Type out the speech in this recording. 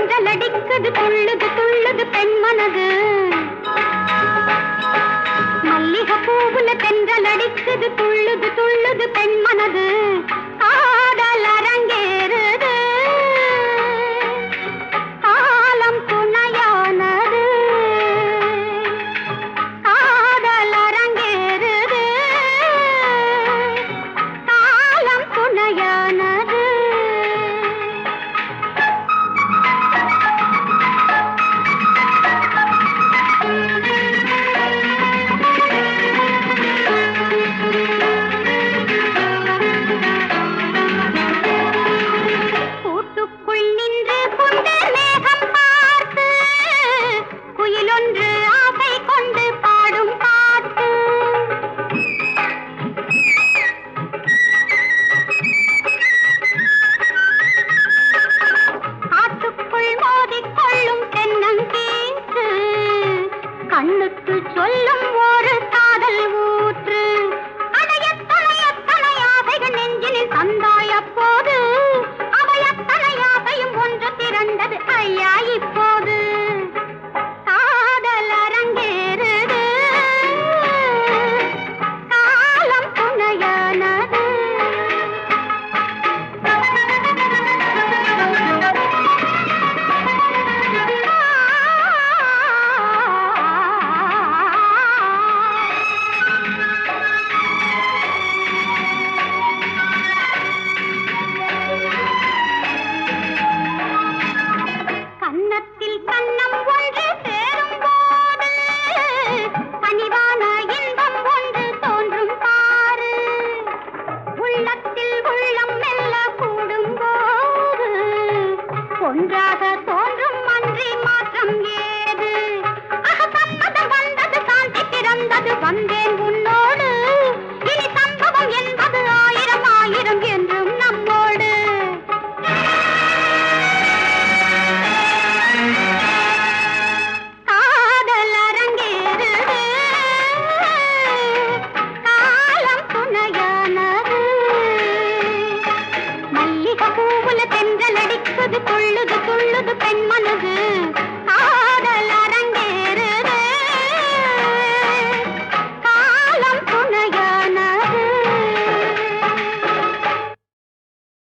தென்றலடிக்குது துள்ளுது துள்ளுது பெண்மனது மல்லிகை பூவுல தென்றலடிக்குது துள்ளுது துள்ளுது பெண்மனது காதல் அரங்கேறுது காலம் துணையானது காதல் அரங்கேறுது காலம் துணையானது கூட்டுக்குள் நின்று கொண்டு மேகம் பார்த்து குயிலொன்று ஆசை கொண்டு பாடும் பாட்டு காட்டுக்குள் மோதிக்கொள்ளும் தென்னங்கீற்று கண்ணுக்கு சொல்லும் ஒரு காதல் ஊற்று அடைய தலைய தலையாசைகள் நெஞ்சினில் தந்தாய் அப்போது அவைய தலையாசையும் ஒன்று திரண்டது ஐயா இப்போது காதல் அரங்கேறுது காலம் துணையானது கன்னத்தில் கன்னம் ஒன்று சேரும் போது கனிவான இன்பம் ஒன்று தோன்றும் பாரு உள்ளத்தில் உள்ளம் மெல்ல கூடும் போது ஒன்றாக தோ